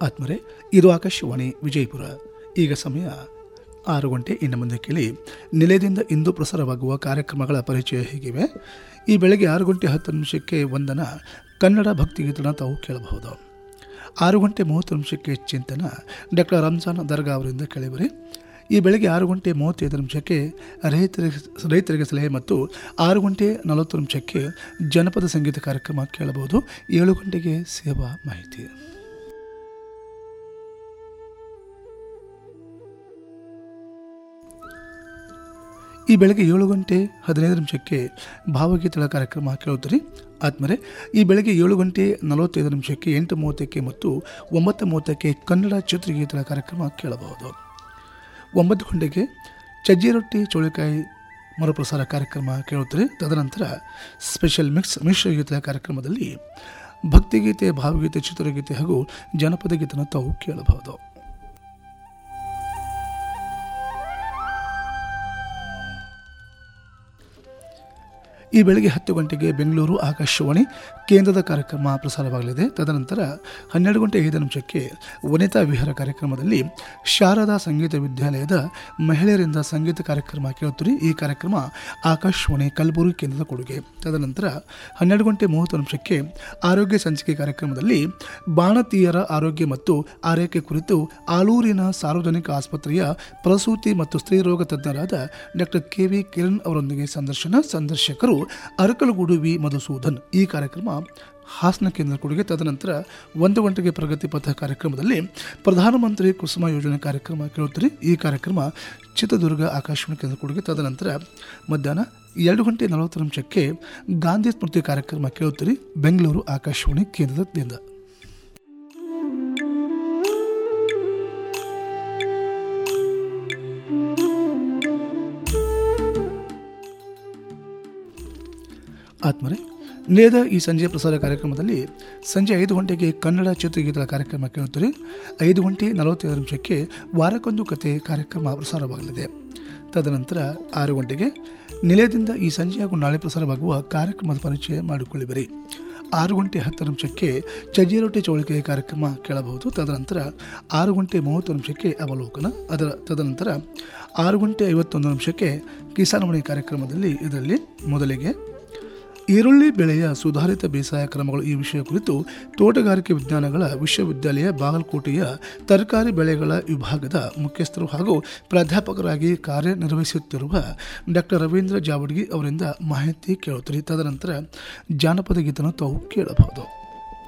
ಆತ್ಮರೆ ಇದು ಆಕಾಶವಾಣಿ ವಿಜಯಪುರ ಈಗ ಸಮಯ ಆರು ಗಂಟೆ ಇನ್ನು ಮುಂದೆ ಕೇಳಿ ನಿಲಯದಿಂದ ಇಂದು ಪ್ರಸಾರವಾಗುವ ಕಾರ್ಯಕ್ರಮಗಳ ಪರಿಚಯ ಹೀಗಿವೆ ಈ ಬೆಳಗ್ಗೆ ಆರು ಗಂಟೆ ಹತ್ತು ನಿಮಿಷಕ್ಕೆ ವಂದನ ಕನ್ನಡ ಭಕ್ತಿಗೀತನ ತಾವು ಕೇಳಬಹುದು ಆರು ಗಂಟೆ ಮೂವತ್ತು ನಿಮಿಷಕ್ಕೆ ಚಿಂತನ ಡಾಕ್ಟರ್ ರಂಜಾನ್ ದರ್ಗಾ ಅವರಿಂದ ಕೇಳಿಬರಿ ಈ ಬೆಳಗ್ಗೆ ಆರು ಗಂಟೆ ಮೂವತ್ತೈದು ನಿಮಿಷಕ್ಕೆ ರೈತರಿಗೆ ರೈತರಿಗೆ ಸಲಹೆ ಮತ್ತು ಆರು ಗಂಟೆ ನಲವತ್ತು ನಿಮಿಷಕ್ಕೆ ಜನಪದ ಸಂಗೀತ ಕಾರ್ಯಕ್ರಮ ಕೇಳಬಹುದು ಏಳು ಗಂಟೆಗೆ ಸೇವಾ ಮಾಹಿತಿ ಈ ಬೆಳಗ್ಗೆ ಏಳು ಗಂಟೆ ಹದಿನೈದು ನಿಮಿಷಕ್ಕೆ ಭಾವಗೀತೆಗಳ ಕಾರ್ಯಕ್ರಮ ಕೇಳುತ್ತೀರಿ ಆದ್ಮೇಲೆ ಈ ಬೆಳಗ್ಗೆ ಏಳು ಗಂಟೆ ನಲವತ್ತೈದು ನಿಮಿಷಕ್ಕೆ ಎಂಟು ಮೂವತ್ತಕ್ಕೆ ಮತ್ತು ಒಂಬತ್ತು ಮೂವತ್ತಕ್ಕೆ ಕನ್ನಡ ಚಿತ್ರಗೀತೆಗಳ ಕಾರ್ಯಕ್ರಮ ಕೇಳಬಹುದು ಒಂಬತ್ತು ಗಂಟೆಗೆ ಚಜ್ಜಿ ರೊಟ್ಟಿ ಚೋಳಿಕಾಯಿ ಮರುಪ್ರಸಾರ ಕಾರ್ಯಕ್ರಮ ಕೇಳುತ್ತೀರಿ ತದನಂತರ ಸ್ಪೆಷಲ್ ಮಿಕ್ಸ್ ಮಿಶ್ರಗೀತೆಗಳ ಕಾರ್ಯಕ್ರಮದಲ್ಲಿ ಭಕ್ತಿಗೀತೆ ಭಾವಗೀತೆ ಚಿತ್ರಗೀತೆ ಹಾಗೂ ಜನಪದ ಗೀತೆನ ತಾವು ಕೇಳಬಹುದು ಈ ಬೆಳಗ್ಗೆ ಹತ್ತು ಗಂಟೆಗೆ ಬೆಂಗಳೂರು ಆಕಾಶವಾಣಿ ಕೇಂದ್ರದ ಕಾರ್ಯಕ್ರಮ ಪ್ರಸಾರವಾಗಲಿದೆ ತದನಂತರ ಹನ್ನೆರಡು ಗಂಟೆ ಐದು ನಿಮಿಷಕ್ಕೆ ವನಿತಾ ವಿಹಾರ ಕಾರ್ಯಕ್ರಮದಲ್ಲಿ ಶಾರದಾ ಸಂಗೀತ ವಿದ್ಯಾಲಯದ ಮಹಿಳೆಯರಿಂದ ಸಂಗೀತ ಕಾರ್ಯಕ್ರಮ ಕೇಳುತ್ತೀರಿ ಈ ಕಾರ್ಯಕ್ರಮ ಆಕಾಶವಾಣಿ ಕಲಬುರಗಿ ಕೇಂದ್ರದ ಕೊಡುಗೆ ತದನಂತರ ಹನ್ನೆರಡು ಗಂಟೆ ಮೂವತ್ತು ನಿಮಿಷಕ್ಕೆ ಆರೋಗ್ಯ ಸಂಚಿಕೆ ಕಾರ್ಯಕ್ರಮದಲ್ಲಿ ಬಾಣತಿಯರ ಆರೋಗ್ಯ ಮತ್ತು ಆರೈಕೆ ಕುರಿತು ಆಲೂರಿನ ಸಾರ್ವಜನಿಕ ಆಸ್ಪತ್ರೆಯ ಪ್ರಸೂತಿ ಮತ್ತು ಸ್ತ್ರೀರೋಗ ತಜ್ಞರಾದ ಡಾಕ್ಟರ್ ಕೆ ವಿ ಕಿರಣ್ ಅವರೊಂದಿಗೆ ಸಂದರ್ಶನ ಸಂದರ್ಶಕರು ಅರಕಲಗೂಡು ವಿ ಮಧುಸೂದನ್ ಈ ಕಾರ್ಯಕ್ರಮ ಹಾಸನ ಕೇಂದ್ರ ಕೊಡುಗೆ ತದನಂತರ ಒಂದು ಗಂಟೆಗೆ ಪ್ರಗತಿ ಪಥ ಕಾರ್ಯಕ್ರಮದಲ್ಲಿ ಪ್ರಧಾನಮಂತ್ರಿ ಕುಸುಮ ಯೋಜನೆ ಕಾರ್ಯಕ್ರಮ ಕೇಳುತ್ತೀರಿ ಈ ಕಾರ್ಯಕ್ರಮ ಚಿತ್ರದುರ್ಗ ಆಕಾಶವಾಣಿ ಕೇಂದ್ರ ಕೊಡುಗೆ ತದನಂತರ ಮಧ್ಯಾಹ್ನ ಎರಡು ಗಂಟೆ ನಲವತ್ತು ನಿಮಿಷಕ್ಕೆ ಗಾಂಧಿ ಸ್ಮೃತಿ ಕಾರ್ಯಕ್ರಮ ಕೇಳುತ್ತೀರಿ ಬೆಂಗಳೂರು ಆಕಾಶವಾಣಿ ಕೇಂದ್ರದಿಂದ ಆತ್ಮರೆ ನೇದ ಈ ಸಂಜೆ ಪ್ರಸಾರ ಕಾರ್ಯಕ್ರಮದಲ್ಲಿ ಸಂಜೆ ಐದು ಗಂಟೆಗೆ ಕನ್ನಡ ಚಿತ್ರಗೀತೆಗಳ ಕಾರ್ಯಕ್ರಮ ಕೇಳುತ್ತೀರಿ ಐದು ಗಂಟೆ ನಲವತ್ತೈದು ನಿಮಿಷಕ್ಕೆ ವಾರಕ್ಕೊಂದು ಕತೆ ಕಾರ್ಯಕ್ರಮ ಪ್ರಸಾರವಾಗಲಿದೆ ತದನಂತರ ಆರು ಗಂಟೆಗೆ ನಿಲಯದಿಂದ ಈ ಸಂಜೆ ಹಾಗೂ ನಾಳೆ ಪ್ರಸಾರವಾಗುವ ಕಾರ್ಯಕ್ರಮದ ಪರಿಚಯ ಮಾಡಿಕೊಳ್ಳಿಬರಿ ಆರು ಗಂಟೆ ಹತ್ತು ನಿಮಿಷಕ್ಕೆ ಚಜ್ಜಿ ರೊಟ್ಟಿ ಚೌಳಿಕೆ ಕಾರ್ಯಕ್ರಮ ಕೇಳಬಹುದು ತದನಂತರ ಆರು ಗಂಟೆ ಮೂವತ್ತು ನಿಮಿಷಕ್ಕೆ ಅವಲೋಕನ ಅದರ ತದನಂತರ ಆರು ಗಂಟೆ ಐವತ್ತೊಂದು ನಿಮಿಷಕ್ಕೆ ಕಿಸಾನ್ ಕಾರ್ಯಕ್ರಮದಲ್ಲಿ ಇದರಲ್ಲಿ ಮೊದಲಿಗೆ ಈರುಳ್ಳಿ ಬೆಳೆಯ ಸುಧಾರಿತ ಬೇಸಾಯ ಕ್ರಮಗಳು ಈ ವಿಷಯ ಕುರಿತು ತೋಟಗಾರಿಕೆ ವಿಜ್ಞಾನಗಳ ವಿಶ್ವವಿದ್ಯಾಲಯ ಬಾಗಲಕೋಟೆಯ ತರಕಾರಿ ಬೆಳೆಗಳ ವಿಭಾಗದ ಮುಖ್ಯಸ್ಥರು ಹಾಗೂ ಪ್ರಾಧ್ಯಾಪಕರಾಗಿ ಕಾರ್ಯನಿರ್ವಹಿಸುತ್ತಿರುವ ಡಾಕ್ಟರ್ ರವೀಂದ್ರ ಜಾವಡ್ಗಿ ಅವರಿಂದ ಮಾಹಿತಿ ಕೇಳುತ್ತೀರಿ ತದನಂತರ ಜಾನಪದ ಗೀತನ ತಾವು ಕೇಳಬಹುದು